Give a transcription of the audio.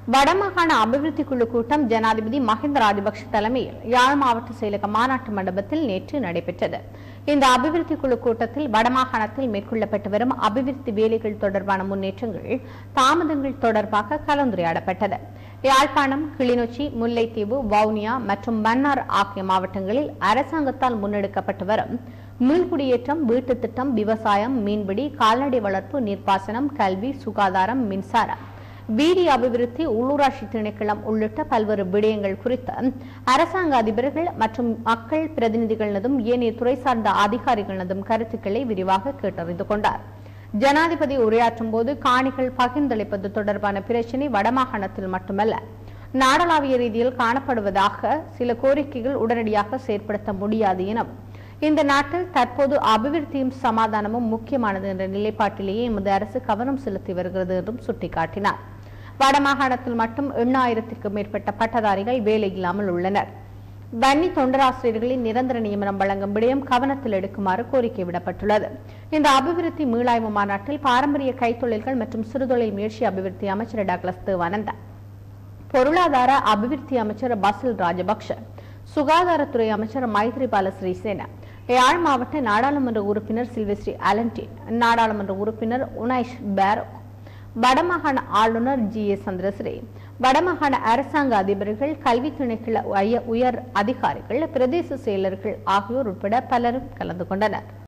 வடமாகாண அபிவிருத்தி குழு கூட்டம் ஜனாதிபதி மஹிந்த ராஜபக்ஷ தலைமையில் யாழ் மாவட்ட செயலக மாநாட்டு மண்டபத்தில் நேற்று நடைபெற்றது இந்த அபிவிருத்தி குழு கூட்டத்தில் வடமாகாணத்தில் மேற்கொள்ளப்பட்டு வரும் அபிவிருத்தி வேலைகள் தொடர்பான முன்னேற்றங்கள் தாமதங்கள் தொடர்பாக கலந்துரையாடப்பட்டது யாழ்ப்பாணம் கிளிநொச்சி முல்லைத்தீவு வவுனியா மற்றும் மன்னார் ஆகிய மாவட்டங்களில் அரசாங்கத்தால் முன்னெடுக்கப்பட்டு வரும் மீள்குடியேற்றம் வீட்டுத் திட்டம் விவசாயம் மீன்பிடி கால்நடை வளர்ப்பு நீர்ப்பாசனம் கல்வி சுகாதாரம் மின்சாரம் வீதி அபிவிருத்தி உள்ளூராட்சி திணைக்களம் உள்ளிட்ட பல்வேறு விடயங்கள் குறித்து அரசாங்க அதிபர்கள் மற்றும் மக்கள் பிரதிநிதிகளதும் ஏனைய துறை சார்ந்த அதிகாரிகளதும் கருத்துக்களை விரிவாக கேட்டறிந்து கொண்டார் ஜனாதிபதி உரையாற்றும் போது காணிகள் பகிர்ந்தளிப்பது தொடர்பான பிரச்சினை வடமாகாணத்தில் மட்டுமல்ல நாடளாவிய ரீதியில் காணப்படுவதாக சில கோரிக்கைகள் உடனடியாக செயற்படுத்த முடியாது எனவும் இந்த நாட்டில் தற்போது அபிவிருத்தியும் சமாதானமும் முக்கியமானது என்ற நிலைப்பாட்டிலேயே எமது அரசு கவனம் செலுத்தி வருகிறது என்றும் சுட்டிக்காட்டினார் வடமாகாணத்தில் மட்டும் எண்ணாயிரத்திற்கும் மேற்பட்ட பட்டதாரிகள் வேலை இல்லாமல் உள்ளனர் வன்னி தொண்டராசிரியர்களின் நிரந்தர நியமனம் வழங்கும் விடயம் கவனத்தில் எடுக்குமாறு கோரிக்கை விடப்பட்டுள்ளது இந்த அபிவிருத்தி மீளாய்வு மாநாட்டில் பாரம்பரிய கைத்தொழில்கள் மற்றும் சிறுதொழில் முயற்சி அபிவிருத்தி அமைச்சர் டாக்லஸ் தேவானந்தா பொருளாதார அபிவிருத்தி அமைச்சர் பசில் ராஜபக்ஷ சுகாதாரத்துறை அமைச்சர் மைத்ரிபால ஸ்ரீசேன யாழ் மாவட்ட நாடாளுமன்ற உறுப்பினர் சில்வஸ்ரீ அலன்டின் நாடாளுமன்ற உறுப்பினர் உனைஷ் பேரோ வடமாகாண ஆளுநர் ஜி ஏ சந்திரசிறி வடமாகாண அரசாங்க அதிபர்கள் கல்வி திணைக்கள உய- உயர் அதிகாரிகள் பிரதேச செயலர்கள் ஆகியோர் உட்பட பலரும் கலந்து கொண்டனர்